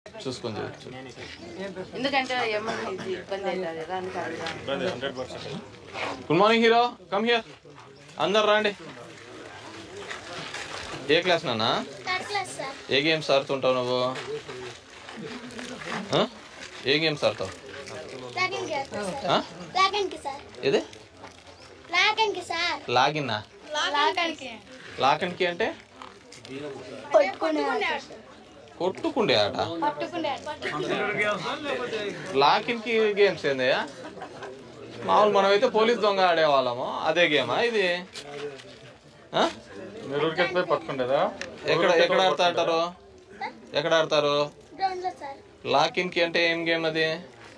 చూసుకొని చేయొచ్చు ఎందుకంటే ఏమన్నా ఇది ఇబ్బంది అవుతుంది కదా అందుకే అడుగుదాం. Good morning hero come here అందరు రండి ఏ క్లాస్ నాన్న థర్డ్ క్లాస్ సార్ ఏ గేమ్స్ ఆడుతుంటావు నువ్వు ఆ? ఏ గేమ్స్ ఆడతావు లాగన్ కి సార్ ఆ? లాగన్ కి సార్ ఇది లాగన్ కి సార్ లాగిన్నా లాగన్ కి లాకన్కి అంటే పట్టుకునే కొట్టుకుండే ఆట పట్టుకునే లాకిన్కి గేమ్స్ ఏందయ్యా మామూలు మనమైతే పోలీస్ దొంగ ఆడేవాళ్ళము అదే గేమా ఇది ఆ? మీరు ఊరికెత్తిపోయి పట్టుకుండేదా ఎక్కడ ఎక్కడ ఆడతా అంటారు ఎక్కడ ఆడతారు గ్రౌండ్ లో సార్ లాకిన్ కి అంటే ఏం గేమ్ అది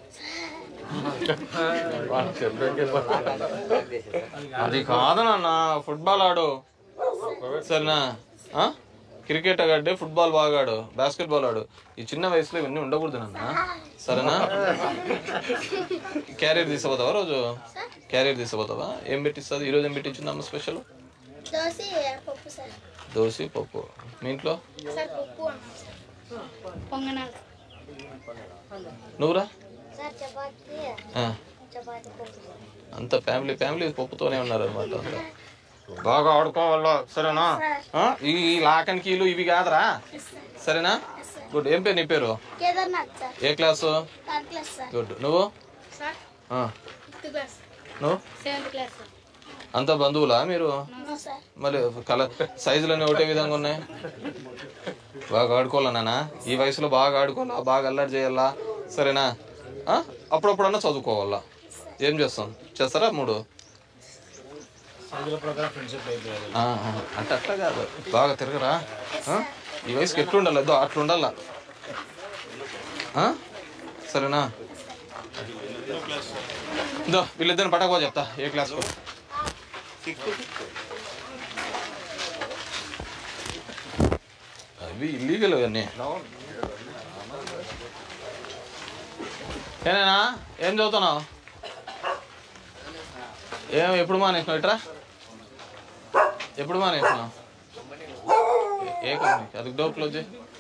అది కాదు నాన్న ఫుట్బాల్ ఆడు సరేనా ఆ? క్రికెట్ ఆడే ఫుట్బాల్ బాగా ఆడు బాస్కెట్ బాల్ ఆడు ఈ చిన్న వయసులో ఇవన్నీ ఉండకూడదు నాన్న సరేనా క్యారియర్ తీసుకుపోతావా రోజు క్యారియర్ తీసుకుపోతావా ఏం పెట్టిస్తుంది ఈరోజు ఏం పెట్టించిందమ్మ స్పెషల్ దోశ పప్పు సార్ దోశ పప్పు మీ ఇంట్లో సార్ పప్పు పొంగనాలు నువ్వురా సార్ చపాతీ ఆ. చపాతీ పప్పు అంత ఫ్యామిలీ ఫ్యామిలీ పప్పుతోనే ఉన్నారు అనమాట బాగా ఆడుకోవాలా సరేనా ఆ? ఈ లాకన్ కీలు ఇవి కాదురా సరేనా గుడ్ ఏం పేరు నీ పేరు కేదార్నాథ్ సార్ ఏ class third class sir good నువ్వు సార్ ఆ. ఫిఫ్త్ క్లాస్ నువ్వు సెవెంత్ క్లాస్ సార్ అంత బంధువులా మీరు నో సార్ మరి కలర్ సైజులన్నీ ఒకటే విధంగా ఉన్నాయి బాగా ఆడుకోవాలా నాన్న ఈ వయసులో బాగా ఆడుకోవాలా బాగా అల్లరి చేయాలా సరేనా ఆ? అప్పుడప్పుడన్నా చదువుకోవాలా ఏం చేస్తాం చేస్తారా మూడు ఆ, ఆ, అంటే అట్లా కాదు బాగా తిరగరా ఆ? ఈ వయసుకి ఎట్లుండాలి అదో అట్లుండాలా ఆ? సరేనా ఇదో వీళ్ళిద్దరిని పట్టకపో చెప్తా ఏ క్లాస్ అవి ఇల్లీగల్ అవన్నీ ఏనేనా ఏం చదువుతున్నావు ఏం ఎప్పుడు మానేసినావు ఇట్రా ఎప్పుడు మానేసినావు ఏ కంపెనీ అది డోర్ క్లోజ్ చేయి